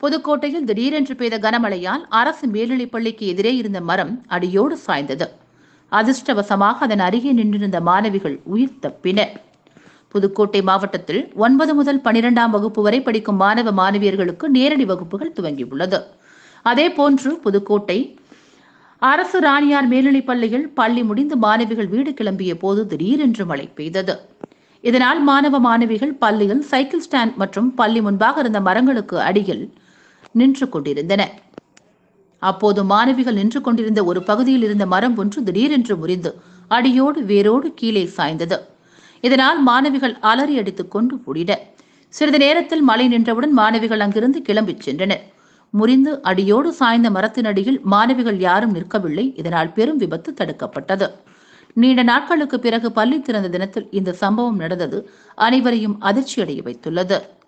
புதுக்கோட்டையில் திடீரென்று பெய்த கனமழையால் அரசு மேல்நிலைப் பள்ளிக்கு எதிரே இருந்த மரம் அடியோடு சாய்ந்தது அதிர்ஷ்டவசமாக அதன் அருகே நின்றிருந்த மாணவிகள் உயிர் தப்பினர் புதுக்கோட்டை மாவட்டத்தில் ஒன்பது முதல் பனிரெண்டாம் வகுப்பு வரை படிக்கும் மாணவ மாணவியர்களுக்கு நேரடி வகுப்புகள் துவங்கியுள்ளது அதேபோன்று புதுக்கோட்டை அரசு ராணியார் மேல்நிலைப் பள்ளியில் பள்ளி முடிந்து மாணவிகள் வீடு கிளம்பிய போது திடீரென்று மழை பெய்தது இதனால் மாணவ மாணவிகள் பள்ளியில் சைக்கிள் ஸ்டாண்ட் மற்றும் பள்ளி முன்பாக இருந்த மரங்களுக்கு அடியில் நின்று கொண்டிருந்தனர் அப்போது மாணவிகள் நின்று கொண்டிருந்த ஒரு பகுதியில் இருந்த மரம் ஒன்று திடீரென்று முறிந்து அடியோடு வேரோடு கீழே சாய்ந்தது இதனால் மாணவிகள் அலறி அடித்துக் கொண்டு ஓடினர் சிறிது நேரத்தில் மழை நின்றவுடன் மாணவிகள் அங்கிருந்து கிளம்பிச் சென்றனர் முறிந்து அடியோடு சாய்ந்த மரத்தின் அடியில் மாணவிகள் யாரும் நிற்கவில்லை இதனால் பெரும் விபத்து தடுக்கப்பட்டது நீண்ட நாட்களுக்கு பிறகு பள்ளி திறந்த தினத்தில் இந்த சம்பவம் நடந்தது அனைவரையும் அதிர்ச்சியடைய வைத்துள்ளது